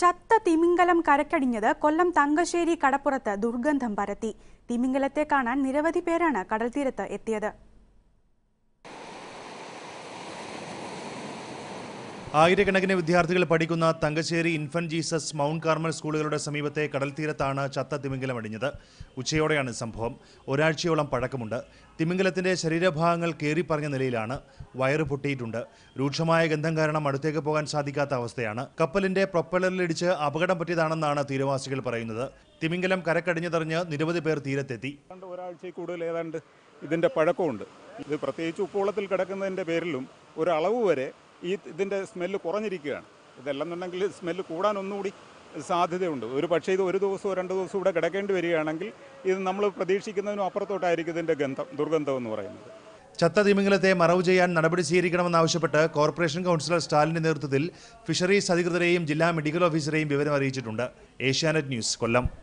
ചത്ത തിമിംഗലം കരക്കടിഞ്ഞത് കൊല്ലം തങ്കശ്ശേരി കടപ്പുറത്ത് ദുർഗന്ധം പരത്തി തിമിംഗലത്തെ കാണാൻ നിരവധി പേരാണ് കടൽത്തീരത്ത് എത്തിയത് ആയിരക്കണക്കിന് വിദ്യാർത്ഥികൾ പഠിക്കുന്ന Thangassery Infant Jesus Mount Carmel സ്കൂളുകളുടെ സമീപത്തെ കടൽത്തീരത്താണ് ചത്ത തിമിംഗലം അടിഞ്ഞത് ഉച്ചയോടെയാണ് സംഭവം ഒരാഴ്ചയോളം പഴക്കമുണ്ട് തിമിംഗലത്തിന്റെ ശരീരഭാഗങ്ങൾ കേറിപ്പറഞ്ഞ നിലയിലാണ് വയറ് പൊട്ടിയിട്ടുണ്ട് രൂക്ഷമായ ഗന്ധം കാരണം അടുത്തേക്ക് പോകാൻ സാധിക്കാത്ത അവസ്ഥയാണ് കപ്പലിന്റെ പ്രൊപ്പലറിലിടിച്ച് അപകടം പറ്റിയതാണെന്നാണ് തീരവാസികൾ പറയുന്നത് തിമിംഗലം കരക്കടിഞ്ഞതറിഞ്ഞ് നിരവധി പേർ തീരത്തെത്തി ഏതാണ്ട് ഒരാഴ്ചയിൽ കൂടുതൽ ഏതാണ്ട് ഇതിൻ്റെ പഴക്കമുണ്ട് ഇത് പ്രത്യേകിച്ച് ഉപ്പുവെള്ളത്തിൽ കിടക്കുന്നതിൻ്റെ പേരിലും ഒരളവ് വരെ ഈ ഇതിൻ്റെ സ്മെല്ല് കുറഞ്ഞിരിക്കുകയാണ് ഇതല്ലെന്നുണ്ടെങ്കിൽ സ്മെല്ല് കൂടാൻ ഒന്നുകൂടി സാധ്യതയുണ്ട് ഒരു പക്ഷേ ഇത് ഒരു ദിവസമോ രണ്ട് ദിവസമോ ഇവിടെ കിടക്കേണ്ടി വരികയാണെങ്കിൽ ഇത് നമ്മൾ പ്രതീക്ഷിക്കുന്നതിനും അപ്പുറത്തോട്ടായിരിക്കും ഇതിൻ്റെ ഗന്ധം ദുർഗന്ധം എന്ന് പറയുന്നത് ചത്ത തിമിംഗലത്തെ മറവ് ചെയ്യാൻ നടപടി സ്വീകരിക്കണമെന്നാവശ്യപ്പെട്ട് കോർപ്പറേഷൻ കൗൺസിലർ സ്റ്റാലിന്റെ നേതൃത്വത്തിൽ ഫിഷറീസ് അധികൃതരെയും ജില്ലാ മെഡിക്കൽ ഓഫീസറെയും വിവരം അറിയിച്ചിട്ടുണ്ട് ഏഷ്യാനെറ്റ് ന്യൂസ് കൊല്ലം